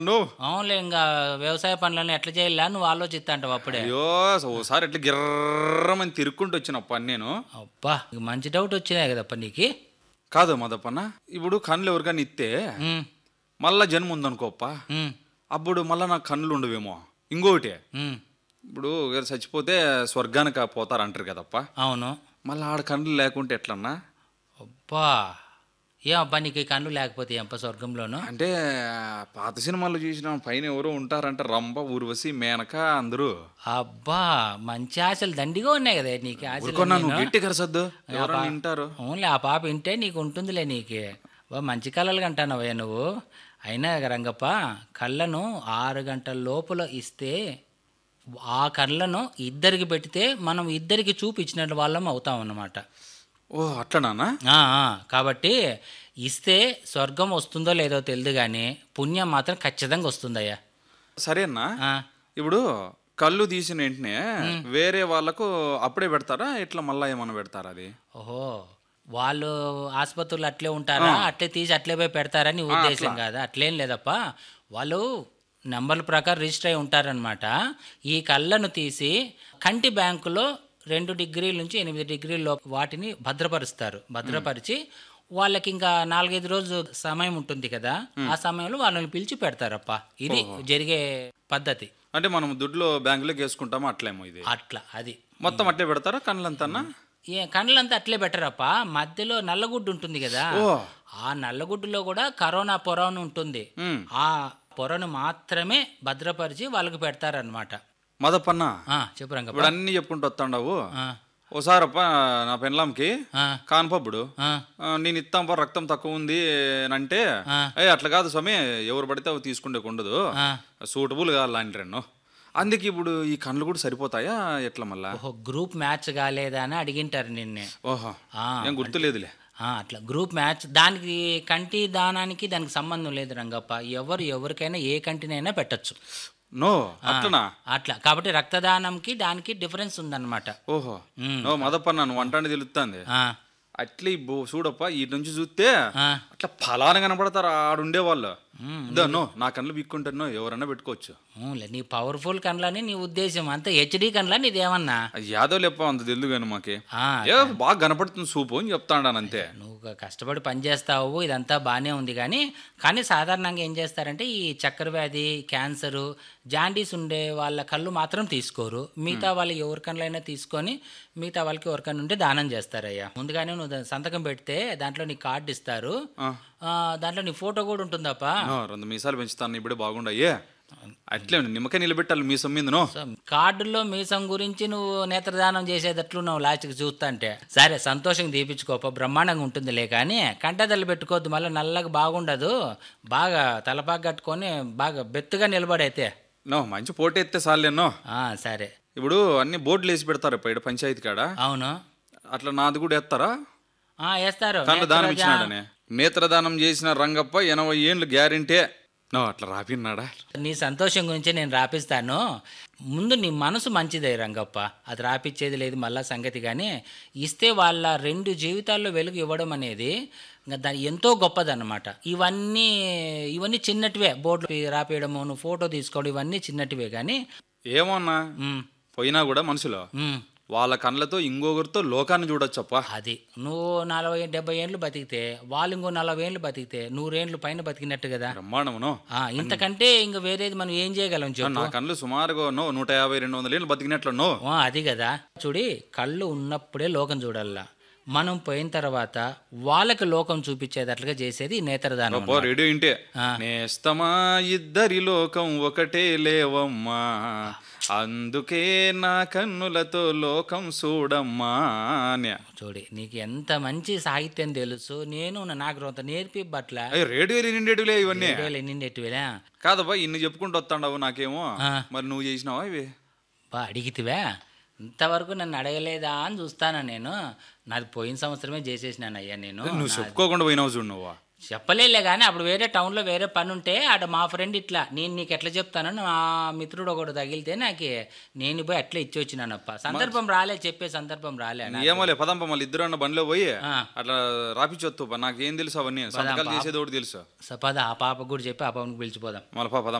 నువ్వు అవునులే ఇంకా వ్యవసాయ పనులను ఎట్లా చేయాలా నువ్వు ఆలోచిస్తాంటావు అప్పుడే అయ్యో ఓసారి ఎట్లా గిర్రమని తిరుక్కుంటూ వచ్చినప్ప నేను అబ్బా ఇక మంచి డౌట్ వచ్చినాయి కదప్ప నీకు కాదు మదప్పన్న ఇప్పుడు కళ్ళు ఎవరికైనా ఇస్తే ఉమ్, మళ్ళా జన్మ ఉందనుకోప్ప ఉమ్, అప్పుడు మళ్ళా నాకు కళ్ళు ఉండవేమో ఇంకొకటి ఉమ్. ఇప్పుడు ఎవరు చచ్చిపోతే స్వర్గానికి పోతారంటారు కదప్ప అవును మళ్ళీ ఆడ కళ్ళు లేకుంటే ఎట్లన్నా అబ్బా ఏం అబ్బా నీకు ఈ కళ్ళు లేకపోతే ఎంప స్వర్గంలోను అంటే పాత సినిమాల్లో చూసిన పైన ఎవరో ఉంటారంట రంభ ఊర్వశి మేనక అందరూ అబ్బా మంచి ఆశలు దండిగా ఉన్నాయి కదా నీకు ఆశలు ఊరుకున్నా నువ్వు నేను. గట్టి కరసద్దు ఎవరన్నా వింటారు అవునులే ఆ పాప వింటే నీకు ఉంటుందిలే నీకు బా మంచి కళలు కంటానవయ్యా నువ్వు అయినా రంగప్ప కళ్ళను ఆరు గంటల లోపల ఇస్తే ఆ కళ్ళను ఇద్దరికి పెడితే మనం ఇద్దరికి చూపించినట్టు వాళ్ళం అవుతాం అన్నమాట ఓ అట్లనా ఆ, ఆ, కాబట్టి ఇస్తే స్వర్గం వస్తుందో లేదో తెలియదు కానీ పుణ్యం మాత్రం ఖచ్చితంగా వస్తుందయ్యా సరేనా ఆ, ఇప్పుడు కళ్ళు తీసిన వెంటనే వేరే వాళ్ళకు అప్పుడే పెడతారా ఇట్లా మళ్ళా ఏమన్నా పెడతారా అది ఓహో వాళ్ళు ఆసుపత్రులు అట్లే ఉంటారా అట్లే తీసి అట్లే పోయి పెడతారా నీ ఉద్దేశం కాదా అట్లేం లేదప్ప వాళ్ళు నంబర్ల ప్రకారం రిజిస్టర్ అయి ఉంటారనమాట ఈ కళ్ళను తీసి కంటి బ్యాంకులో రెండు డిగ్రీల నుంచి ఎనిమిది డిగ్రీల లోపు వాటిని భద్రపరుస్తారు భద్రపరిచి వాళ్ళకి ఇంకా నాలుగైదు రోజు సమయం ఉంటుంది కదా ఆ సమయంలో వాళ్ళని పిలిచి పెడతారప్ప ఇది జరిగే పద్ధతి అంటే మనం దుడ్లో బ్యాంకులోకి వేసుకుంటామా అట్లేమో ఇది అట్లా అది మొత్తం అట్లే పెడతారా కళ్ళంతన్నా ఏ కళ్ళంతా అట్లే బెటరప్ప మధ్యలో నల్లగుడ్డు ఉంటుంది కదా ఓ. ఆ నల్లగుడ్డులో కూడా కరోనా పొరను ఉంటుంది ఉమ్. ఆ పొరను మాత్రమే భద్రపరిచి వాళ్ళకి పెడతారనమాట మదపన్న చెప్పు రంగప్ప ఇప్పుడు అన్ని చెప్పుకుంటూ వస్తాండావు ఆ, ఓసారప్ప నా పెన్లాంకి ఆ, కాన్పప్పుడు ఆ, ఆ, నేను ఇస్తాంపా రక్తం తక్కువ ఉంది అని అంటే ఆ. ఏ అట్లా కాదు స్వామి ఎవరు పడితే అవి తీసుకుంటే ఉండదు ఆ. సూటబుల్ కావాలంటే రెండు అందుకే ఇప్పుడు ఈ కళ్ళు కూడా సరిపోతాయా ఎట్లా మళ్ళా ఓహో గ్రూప్ మ్యాచ్ కాలేదా అని అడిగింటారు నిన్నే ఓహో ఆ, ఏం గుర్తులేదులే ఆ, అట్లా గ్రూప్ మ్యాచ్ దానికి కంటి దానానికి దానికి సంబంధం లేదు రంగప్ప ఎవరు ఎవరికైనా ఏ కంటినైనా పెట్టచ్చు నో అట్లనా అట్లా కాబట్టి రక్తదానంకి దానికి డిఫరెన్స్ ఉందన్నమాట ఓహో ఉమ్. నో మదపన్న నువ్వు అంటాండి తెలుస్తుంది ఆ, అట్లా ఈ బో- చూడప్ప ఈ నుంచి చూస్తే ఆ. అట్లా ఫలానా కనపడతారు ఆడుండే వాళ్ళు ఉమ్. ఇదో నో నా కళ్ళు బిక్కుంటానో ఎవరన్నా పెట్టుకోవచ్చు అవునులే నీ పవర్ఫుల్ కన్లని నీ ఉద్దేశం అంత హెచ్డి కన్లా నీదేమన్నా యాదవ్ లేప్ప అంత తెలుదు కానీ మాకి ఆ, ఏ బాగా కనపడుతుంది సూపు అని చెప్తాడాను అంతే నువ్వు క- కష్టపడి పని చేస్తావు ఇదంతా బాగానే ఉంది కానీ కానీ సాధారణంగా ఏం చేస్తారంటే ఈ చక్కెర వ్యాధి క్యాన్సరు జాండీస్ ఉండే వాళ్ళ కళ్ళు మాత్రం తీసుకోరు మిగతా వాళ్ళు ఎవరి కళ్ళైనా తీసుకొని మిగతా వాళ్ళకి ఎవరికైనా ఉంటే దానం చేస్తారయ్యా ముందుగానే నువ్వు దా- సంతకం పెడితే దాంట్లో నీ కార్డు ఇస్తారు ఆ. ఆ, దాంట్లో నీ ఫోటో కూడా ఉంటుందప్ప నో, రెండు మీసాలు పెంచుతాను ఇప్పుడే బాగుండయ్యే అట్లే ఉంది, నిమ్మకాయ నిలబెట్టాలి మీ సొమ్మిందనో సో కార్డుల్లో మీసం గురించి నువ్వు నేత్రదానం చేసేటట్లు నువ్వు లాస్ట్కి చూస్తా అంటే సరే సంతోషంగా తీపించుకోప బ్రహ్మాండంగా ఉంటుందిలే కానీ కంటదల్లి పెట్టుకోవద్దు మళ్ళీ నల్లగా బాగుండదు బాగా తలపాకు కట్టుకొని బాగా బెత్తుగా నిలబడైతే నో మంచి పోటీ ఎత్తే సాలేనో ఆ, సరే ఇప్పుడు అన్ని బోర్డులు వేసి పెడతారు ఇప్పుడు పంచాయతీ కాడ అవును అట్లా నాది కూడా ఎత్తారా ఆ, వేస్తారు కళ్ళు దానం నేత్రదా- ఇచ్చినాడనే నేత్రదానం చేసిన రంగప్ప ఎనభై ఏండ్లు గ్యారెంటీ నో అట్లా రాపిన్నాడా నీ సంతోషం గురించి నేను రాపిస్తాను ముందు నీ మనసు మంచిదే రంగప్ప అది రాపిచ్చేది లేదు మళ్ళా సంగతి కానీ ఇస్తే వాళ్ళ రెండు జీవితాల్లో వెలుగు ఇవ్వడం అనేది ఇంకా దాని ఎంతో గొప్పదన్నమాట ఇవన్నీ ఇవన్నీ చిన్నటివే బోర్డు రాపేయడము నువ్వు ఫోటో తీసుకోవడం ఇవన్నీ చిన్నటివే కానీ ఏమన్నా ఉమ్, పోయినా కూడా మనుషులు ఉమ్, వాళ్ళ కళ్ళతో ఇంకొకరితో లోకాన్ని చూడొచ్చప్ప అది నువ్వు నలభై డెబ్బై ఏండ్లు బతికితే వాళ్ళు ఇంకో నలభై ఏండ్లు బతికితే నూరేండ్లు పైన బతికినట్టు కదా బ్రహ్మాండమును ఆ, ఇంతకంటే ఇంక వేరేది మనం ఏం చేయగలం చెప్పు నా కళ్ళు సుమారుగా నో నూట యాభై రెండు వందల ఏళ్ళు బతికినట్లు నో ఆ, అది కదా చూడి కళ్ళు ఉన్నప్పుడే లోకం చూడాలా మనం పోయిన తర్వాత వాళ్ళకి లోకం చూపించేటట్లుగా చేసేది ఈ నేత్రదానం అబ్బో రేడియో ఇంటే ఆ. నేస్తమా ఇద్దరి లోకం ఒకటే లేవమ్మా అందుకే నా కన్నులతో లోకం చూడమ్మా అనే చూడి నీకు ఎంత మంచి సాహిత్యం తెలుసు నేను నాకు కొంత నేర్పి బట్ల అయ్యి రేడియోలు నిండేటివిలే ఇవన్నీ నిన్నెట్టువేలా కాదబ్బా ఇన్ని చెప్పుకుంటూ వస్తాండావు నాకేమో ఆ. మరి నువ్వు చేసినావా ఇవి బా అడిగితివా ఇంతవరకు నన్ను అడగలేదా అని చూస్తాను నేను నాది పోయిన సంవత్సరమే చేసేసినాను అయ్యా నేను నువ్వు చెప్పుకోకుండా పోయినావు చూడు నువ్వు చెప్పలేలే కానీ అప్పుడు వేరే టౌన్లో వేరే పని ఉంటే ఆడ మా ఫ్రెండ్ ఇట్లా నేను నీకు ఎట్లా చెప్తానని మా మిత్రుడు ఒకడు తగిలితే నాకు నేను పోయి అట్లా ఇచ్చి వచ్చినానప్ప సందర్భం రాలే చెప్పే సందర్భం రాలే నాకు. ఏమోలే పదంప మళ్ళీ ఇద్దరు అన్న బండిలో పోయి ఆ. అట్లా రాపిచ్చొత్తు నాకేం తెలుసు అవన్నీ సంతకాలు చేసేది ఒకటి తెలుసు సో పద ఆ పాపకు కూడా చెప్పి ఆ పాపకు పిలిచిపోదాం మళ్ళీ పద